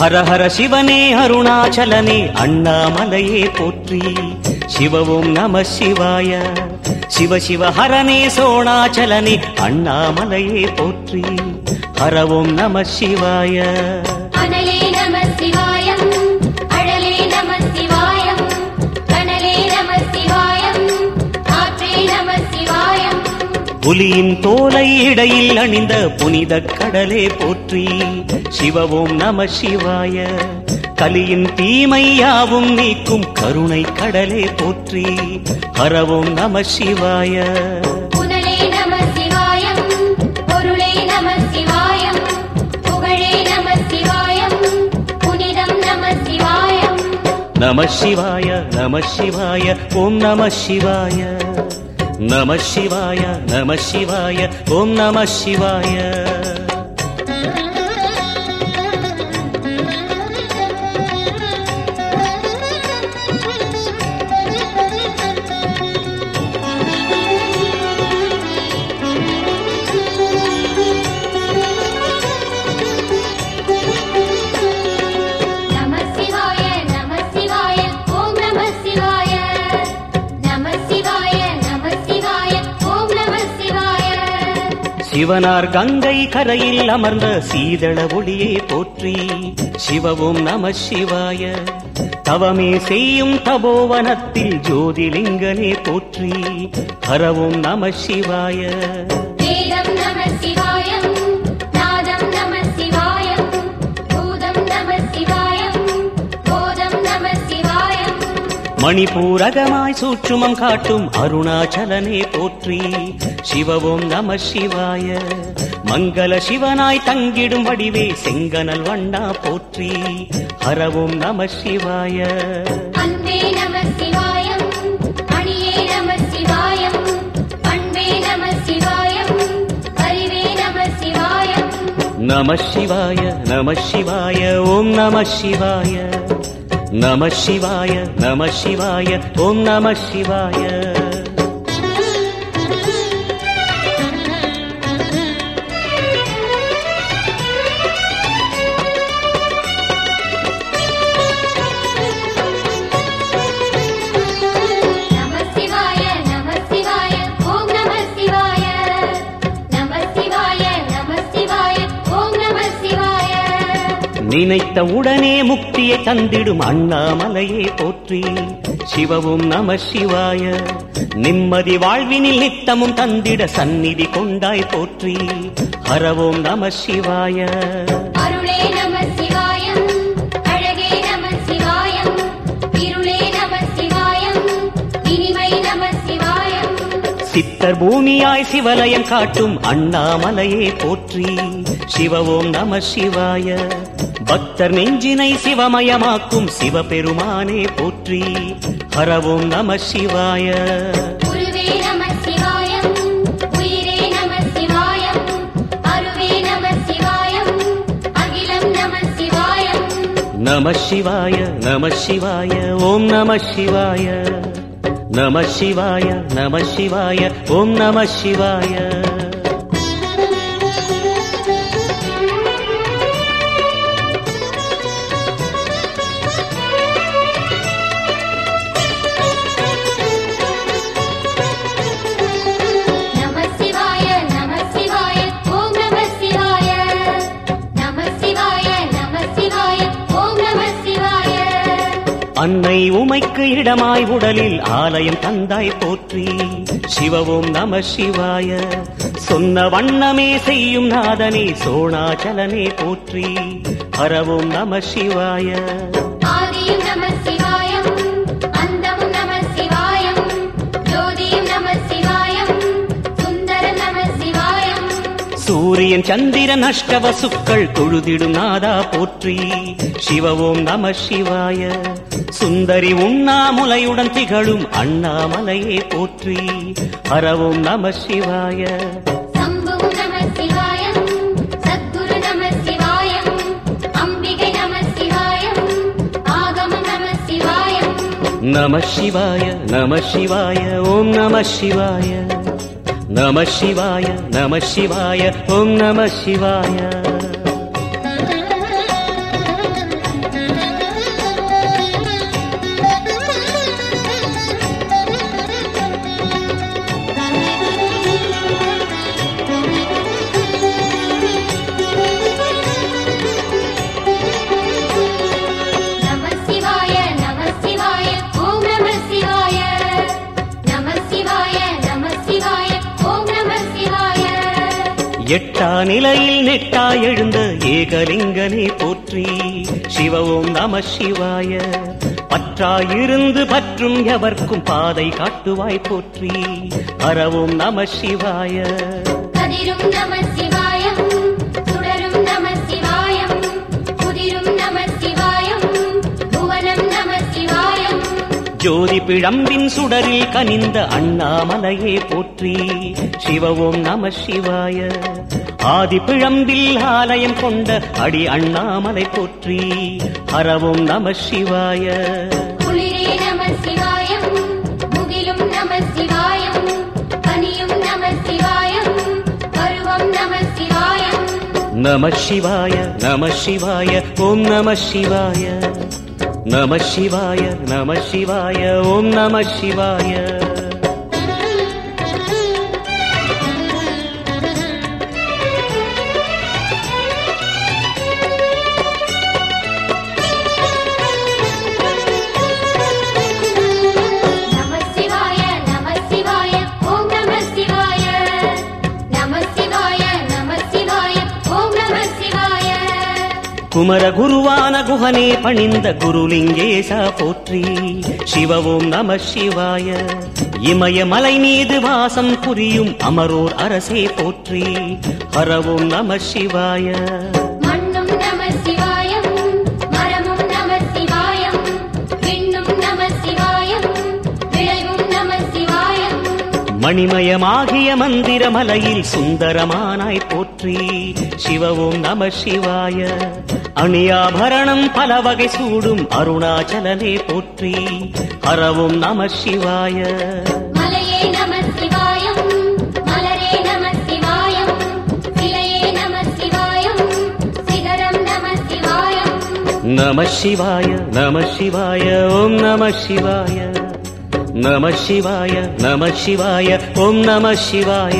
ஹரஹர சிவனே அருணாச்சலனே அண்ணாமலையே போற்றி சிவவும் நம சிவாய சிவ சிவ ஹரனே சோணாச்சலனே அண்ணாமலையே போற்றி ஹரவும் நம சிவாய அனலே நம சிவாயம் அழலே நம சிவாயம் கனலே நம சிவாயம் காற்றே நம சிவாயம் புலியின் தோலை இடையில் அணிந்த புனித கடலே போற்றி சிவவும் நம சிவாய கலியின் தீமையாவும் நீக்கும் கருணை கடலே போற்றி ஹரவும் நம சிவாய புனலே நம சிவாயம் பொருளே நம சிவாயம் புகழே நம சிவாயம் புனிதம் நம சிவாயம் நம சிவாய நம சிவாய ஓம் நம சிவாய நம சிவாய நம சிவாய ஓம் நம சிவாய நம சிவாய நம சிவாய ஓம் நம சிவாய நம சிவாய நம சிவாய ஓம் நம சிவாய சிவனார் கங்கை கரையில் அமர்ந்த சீதள ஒளியே போற்றி சிவவும் நம சிவாய தவமே செய்யும் தபோவனத்தில் ஜோதிலிங்கனே போற்றி ஹரவும் நம சிவாய வேதம் நம சிவாயம் நாதம் நம சிவாயம் பூதம் நம சிவாயம் போதம் நம சிவாயம் மணிபூரகமாய் சூற்றுமம் காட்டும் அருணாச்சலனே போற்றி சிவவும் நம சிவாய மங்கள சிவனாய் தங்கிடும் வடிவே செங்கனல் வண்ணா போற்றி ஹரவும் நம சிவாய அன்பே நம சிவாயம் அணியே நம சிவாயம் பண்பே நம சிவாயம் அறிவே நம சிவாயம் நம சிவாய நம சிவாய ஓம் நம சிவாய நம சிவாய நம சிவாய ஓம் நம சிவாய நம சிவாய நம சிவாய ஓம் நம சிவாய நம சிவாய நம சிவாய ஓம் நம சிவாய நினைத்த உடனே முக்தியை தந்திடும் அண்ணாமலையே போற்றி சிவவும் நம சிவாய நிம்மதி வாழ்வினில் நித்தமும் தந்திட சந்நிதி கொண்டாய் போற்றி ஹரவோம் நம சிவாய அருளே நம சிவாயம் அழகே நம சிவாயம் இருளே நம சிவாயம் இனிமை நம சிவாயம் சித்தர் பூமியாய் சிவலயம் காட்டும் அண்ணாமலையே போற்றி சிவவோம் நம சிவாய பக்தர் நெஞ்சினை சிவமயமாக்கும் சிவபெருமானே போற்றி ஹரவோம் நம சிவாய குருவே நம சிவாயம் உயிரே நம சிவாயம் அருவே நம சிவாயம் அகிலம் நம சிவாயம் நம சிவாய நம சிவாய ஓம் நம சிவாய நம சிவாய நம சிவாய ஓம் நம சிவாய நம சிவாய நம சிவாய ஓம் நம சிவாய நம சிவாய நம சிவாய ஓம் நம சிவாய அன்னை உமைக்கு இடமாய் உடலில் ஆலயம் தந்தாய் போற்றி சிவவும் நம சிவாய சொன்ன வண்ணமே செய்யும் நாதனே சோணாச்சலனே போற்றி ஹரவும் நம சிவாய ஆதியும் நம சிவாயம் அந்தமும் நம சிவாயம் ஜோதியும் நம சிவாயம் சுந்தர நம சிவாயம் சூரியன் சந்திரன் அஷ்டவசுக்கள் தொழுதிடும் நாதா போற்றி சிவவோம் நம சிவாய சுந்தரி உண்ணாமுலையுடன் திகழும் அண்ணாமலையே போற்றி ஹரவோம் நம சிவாய சம்புவும் நம சிவாயம் சத்குரு நம சிவாயம் அம்பிகை நம சிவாயம் ஆகமம் நம சிவாயம் நம சிவாய நம சிவாய ஓம் நம சிவாய நம சிவாய நம சிவாய ஓம் நம சிவாய எட்டா நிலையில் நெட்டா எழுந்த ஏகலிங்கனே போற்றி சிவ ஓம் நம சிவாய பற்றாயிருந்து பற்றும் எவர்க்கும் பாதை காட்டுவாய் போற்றி ஹரவோம் நம சிவாய கதிரும் நம சிவாயம் சுடரும் நம சிவாயம் குதிரும் நம சிவாயம் புவனம் நம சிவாயம் ஜோதி பிழம்பின் சுடரில் கனிந்த அண்ணாமலையே போற்றி சிவவோம் நம சிவாய ஆதி பிழம்பில் ஆலயம் கொண்ட அடி அண்ணாமலை போற்றி ஹரவோம் நம சிவாய குளிரே நம சிவாயம் முகிலும் நம சிவாயம் பனியும் நம சிவாயம் பருவம் நம சிவாயம் நம சிவாய நம சிவாய ஓம் நம சிவாய நம சிவாய நம சிவாய ஓம் நம சிவாய நம சிவாய நம சிவாய ஓம் நம சிவாய நம சிவாய நம சிவாய ஓம் நம சிவாய குமர குருவான குகனே பணிந்த குருலிங்கேசா போற்றி சிவவோம் நம சிவாய இமயமலை மீது வாசம் புரியும் அமரோர் அரசே போற்றி ஹரவோம் நம சிவாய மண்ணும் நம சிவாயம் மரமும் நம சிவாயம் விண்ணும் நம சிவாயம் விளைவும் நம சிவாயம் மணிமயமாகிய மந்திரமலையில் சுந்தரமானாய் போற்றி சிவவோம் நம சிவாய அணியாபரணம் பல வகை சூடும் அருணாச்சலனே போற்றி ஹரவோம் நம சிவாய மலையே நம சிவாயம் மலரே நம சிவாயம் சிலையே நம சிவாயம் சிகரம் நம சிவாயம் நம சிவாய நம சிவாய ஓம் நம சிவாய நம சிவாய நம சிவாய ஓம் நம சிவாய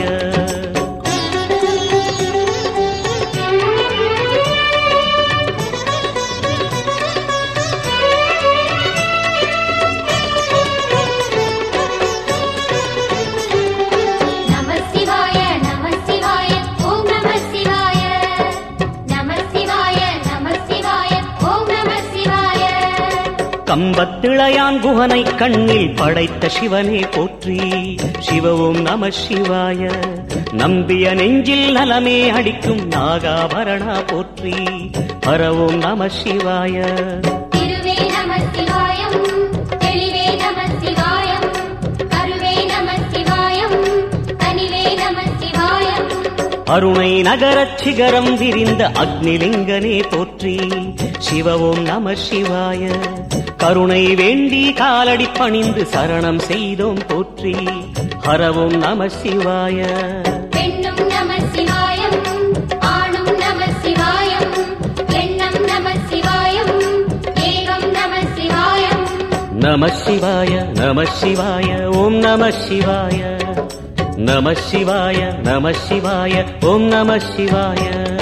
நம சிவாய நம சிவாய ஓம் நம சிவாய நம சிவாய நம சிவாய ஓம் நம சிவாய கம்பத்திளையான் குகனை கண்ணில் படைத்த சிவனே போற்றி சிவவும் நம சிவாய நம்பிய நெஞ்சில் நலமே அடிக்கும் நாகாபரணா போற்றி பரவும் நம சிவாய திருவே நம சிவாயம் தெளிவே நம சிவாயம் கருவே நம சிவாயம் கனிவே நம சிவாயம் அருணை நகரச் சிகரம் விரிந்த அக்னிலிங்கனே போற்றி சிவவும் நம சிவாய கருணை வேண்டி காலடி பணிந்து சரணம் செய்தோம் போற்றி ஹரவும் நம சிவாய பெண்ணும் நம சிவாயம் ஆணும் நம சிவாயம் எண்ணம் நம சிவாயம் ஏகம் நம சிவாயம் நம சிவாய நம சிவாய ஓம் நம சிவாய நம சிவாய நம சிவாய ஓம் நம சிவாய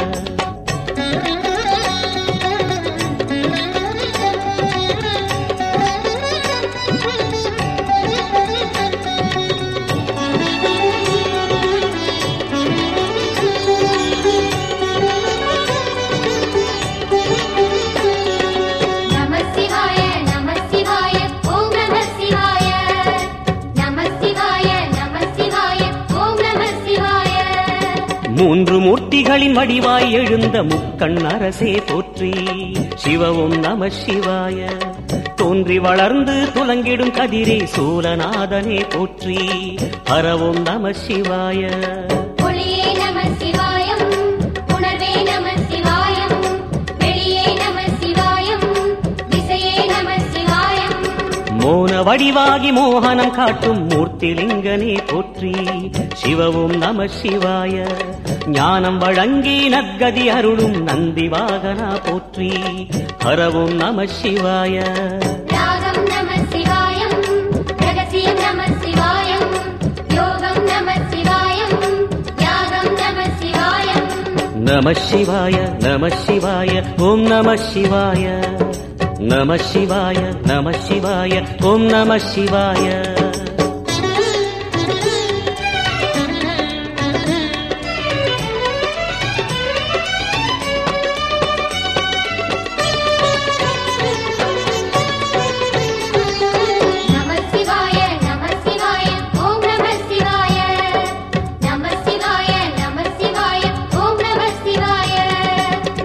நம சிவாய நம சிவாய ஓம் நம சிவாய நம சிவாய நம சிவாய ஓம் நம சிவாய மூன்று மூர்த்திகளின் வடிவாய் எழுந்த முக்கண் அரசே போற்றி சிவவும் நம சிவாய தோன்றி வளர்ந்து துலங்கிடும் கதிரே சூலநாதனே போற்றி ஹரவும் நம சிவாய ஒளியே நம சிவாயம் உணர்வே நம சிவாயம் வெளியே நம சிவாயம் திசையே நம சிவாயம் மோன வடிவாகி மோகனம் காட்டும் மூர்த்திலிங்கனே போற்றி சிவவும் நம சிவாய ஞானம் வழங்கி நற்கதி அருளும் நந்தி வாகனா போற்றி ஹரவும் நம சிவாய ராகம் நம சிவாயம் ரகசியம் நம சிவாயம் யோகம் நம சிவாயம் யாகம் நம சிவாயம் நம சிவாய நம சிவாய ஓம் நம சிவாய நம சிவாய நம சிவாய ஓம் நம சிவாய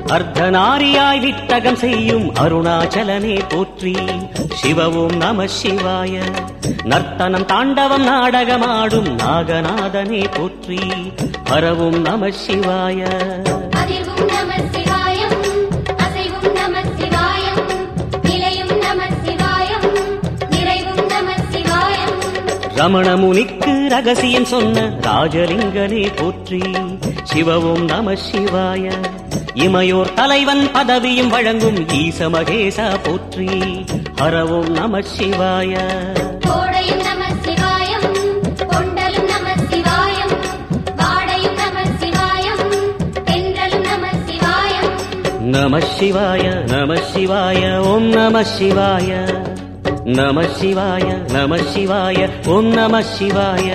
அர்த்தநாரியாய் வித்தகம் செய்யும் அருணாச்சலனே போற்றி சிவவும் நம சிவாய நர்த்தனம் தாண்டவம் நாடகமாடும் நாகநாதனே போற்றி ஹரவும் நம சிவாய அதிர்வும் நம சிவாயம் அசைவும் நம சிவாயம் நிலையும் நம சிவாயம் நிறைவும் நம சிவாயம் ரமணமுனிக்கு ரகசியம் சொன்ன ராஜலிங்கனே போற்றி சிவவும் நம சிவாய இமையோர் தலைவன் பதவியும் வழங்கும் ஈச மகேசா போற்றி ஹரவும் நம சிவாய கோடையும் நம சிவாயம் கொண்டலும் நம சிவாயம் வாடையும் நம சிவாயம் தென்றலும் நம சிவாயம் நம சிவாய நம சிவாய ஓம் நம சிவாய நம சிவாய நம சிவாய ஓம் நம சிவாய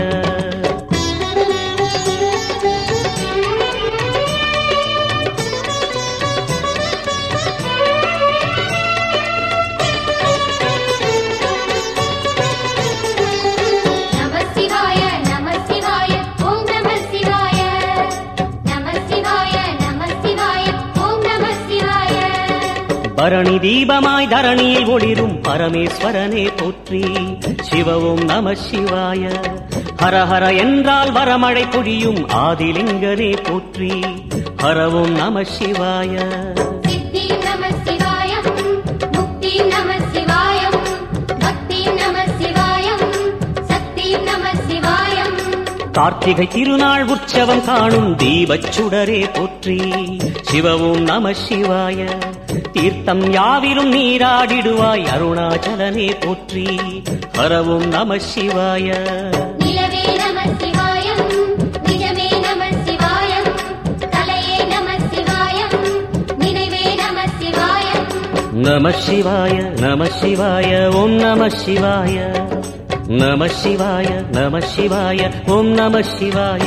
நம சிவாய நம சிவாய ஓம் நம சிவாய நம சிவாய நம சிவாய ஓம் நம சிவாய பரணி தீபமாய் தரணியில் ஒளிரும் பரமேஸ்வரனே போற்றி சிவவும் நம சிவாய ஹர ஹர என்றால் வரமழை பொழியும் ஆதிலிங்கனே போற்றி ஹரவும் நம சிவாய சித்தியும் நம சிவாயம் முக்தியும் நம சிவாயம் பக்தியும் நம சிவாயம் சக்தியும் நம சிவாயம் கார்த்திகை திருநாள் உற்சவம் காணும் தீபச் சுடரே போற்றி சிவவும் நம சிவாய தீர்த்தம் யாவிலும் நீராடிடுவாய் அருணாச்சலனே போற்றி ஹரவும் நம சிவாய நிலவே நம சிவாயம் நிஜமே நம சிவாயம் கலையே நம சிவாயம் நினைவே நம சிவாயம் நம சிவாய நம சிவாய ஓம் நம சிவாய நம சிவாய நம சிவாய ஓம் நம சிவாய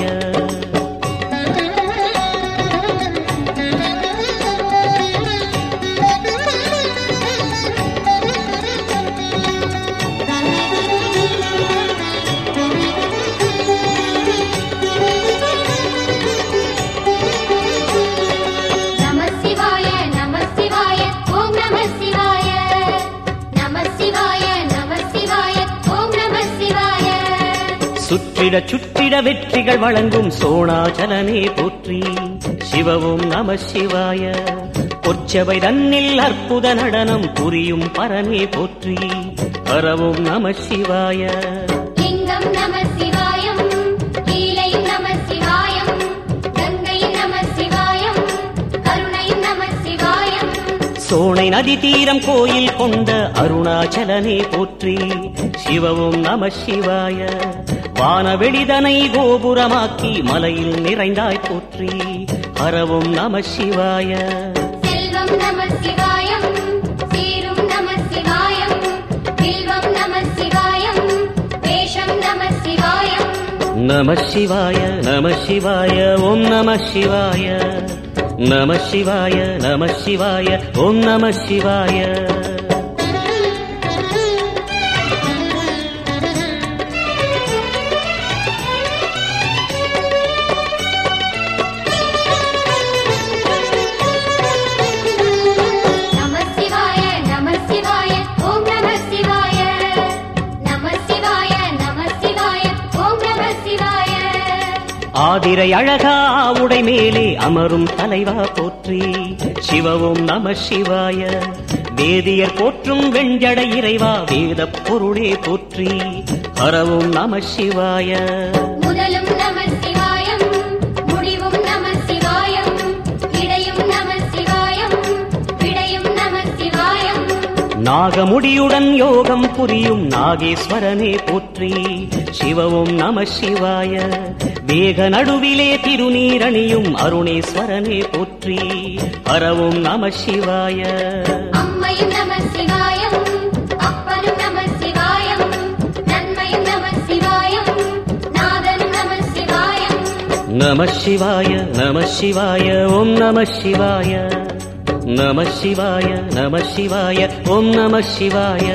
நம சிவாய நம சிவாய ஓம் நம சிவாய நம சிவாய நம சிவாய ஓம் நம சிவாய சுற்றிட சுற்றிட வெற்றிகள் வழங்கும் சோணாச்சலனே போற்றி சிவவும் நம சிவாய பொற்சபை தன்னில் அற்புத நடனம் புரியும் பரனே போற்றி ஹரவும் நம சிவாய லிங்கம் நம சிவாயம் லீலையும் நம சிவாயம் கங்கையும் நம சிவாயம் கருணையும் நம சிவாயம் சோனை நதி தீரம் கோயில் கொண்ட அருணாச்சலனே போற்றி சிவவும் நம சிவாய வானவெளிதனை கோபுரமாக்கி மலையில் நிறைந்தாய் போற்றி ஹரவும் நம சிவாய செல்வம் நம சிவாயம் சீரும் நம சிவாயம் வில்வம் நம சிவாயம் வேஷம் நம சிவாயம் நம சிவாய நம சிவாய ஓம் நம சிவாய நம சிவாய நம சிவாய ஓம் நம சிவாய நம சிவாய நம சிவாய ஓம் நம சிவாய நம சிவாய நம சிவாய ஓம் நம சிவாய ஆதிரை அழகா உடை மேலே அமரும் தலைவா போற்றி சிவவும் நம சிவாய வேதியர் போற்றும் வெண்ஜடை இறைவா வேத பொருளே போற்றி ஹரவும் நம சிவாய முதலும் நம சிவாயம் முடிவும் நம சிவாயம் இடையும் நம சிவாயம் விடையும் நம சிவாயம் நாகமுடியுடன் யோகம் புரியும் நாகேஸ்வரனே போற்றி சிவவும் நம சிவாய வேக நடுவிலே திருநீரணியும் அருணேஸ்வரனே போற்றி ஹரவும் நம சிவாய அம்மையும் நம சிவாயம் அப்பனும் நம சிவாயம் நன்மையும் நம சிவாயம் நாதனும் நம சிவாயம் நம சிவாய நம சிவாய ஓம் நம சிவாய நம சிவாய நம சிவாய ஓம் நம சிவாய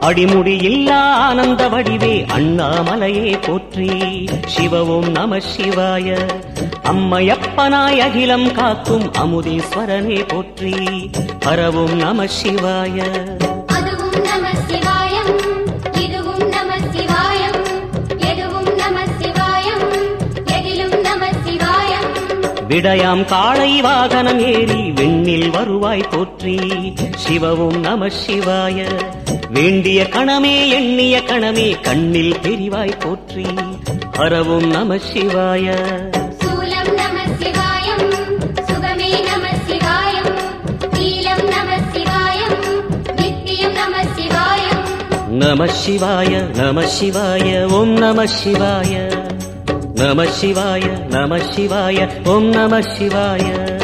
அடிமுடியில்லா ஆனந்த வடிவே அண்ணாமலையே போற்றி சிவவும் நம சிவாய அம்மையப்பனாய் அகிலம் காக்கும் அமுதீஸ்வரனே போற்றி பரவும் நம சிவாய அதுவும் நம சிவாயம் இதுவும் நம சிவாயம் எதுவும் நம சிவாயம் எதிலும் நம சிவாயம் விடயாம் காளை வாகனம் ஏறி வெண்ணில் வருவாய் போற்றி சிவவும் நம சிவாய வேண்டிய கணமே எண்ணிய கணமே கண்ணில் தெரிவாய் போற்றி பரவும் நம சிவாய சூலம் நம சிவாயம் சுகமே நம சிவாயம் நீலம் நம சிவாயம் நித்தியம் நம சிவாயம் நம சிவாய நம சிவாய ஓம் நம சிவாய நம சிவாய நம சிவாய ஓம் நம சிவாய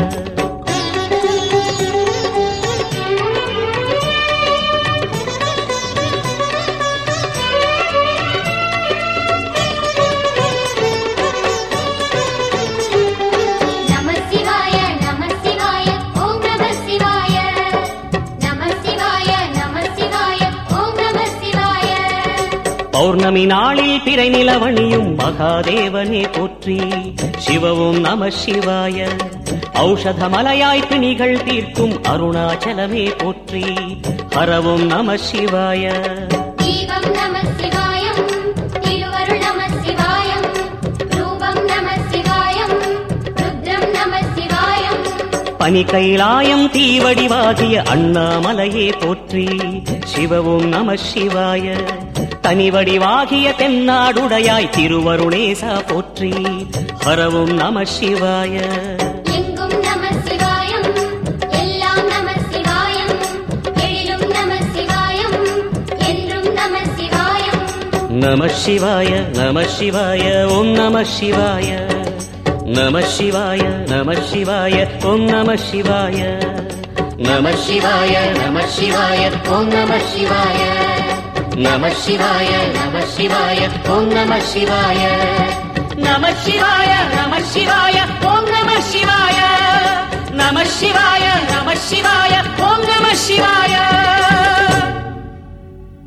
நம சிவாய நம சிவாய ஓம் நம சிவாய நம சிவாய நம சிவாய ஓம் நம சிவாய பௌர்ணமி நாளில் பிறை நிலவணியும் மகாதேவனே போற்றி சிவவும் நம சிவாய ஔஷத மலையாய் பிணிகள் தீர்க்கும் அருணாச்சலமே போற்றி ஹரவும் நம சிவாய தீபம் நம சிவாயம் திருவருள் நம சிவாயம் ரூபம் நம சிவாயம் ருத்ரம் நம சிவாயம் பனி கைலாயம் தீவடிவாகிய அண்ணாமலையே போற்றி சிவவும் நம சிவாய தனிவடிவாகிய தென்னாடுடையாய் திருவருணேசா போற்றி ஹரவும் நம சிவாய எங்கும் நம சிவாயம் எல்லாம் நம சிவாயம் எழிலும் நம சிவாயம் என்றும் நம சிவாயம் நம சிவாய நம சிவாய ஓம் நம சிவாய நம சிவாய நம சிவாய ஓம் நம சிவாய நம சிவாய நம சிவாய ஓம் நம சிவாய நம சிவாய நம சிவாய ஓம் நம சிவாய நம சிவாய நம சிவாய ஓம் நம சிவாய நம சிவாய நம சிவாய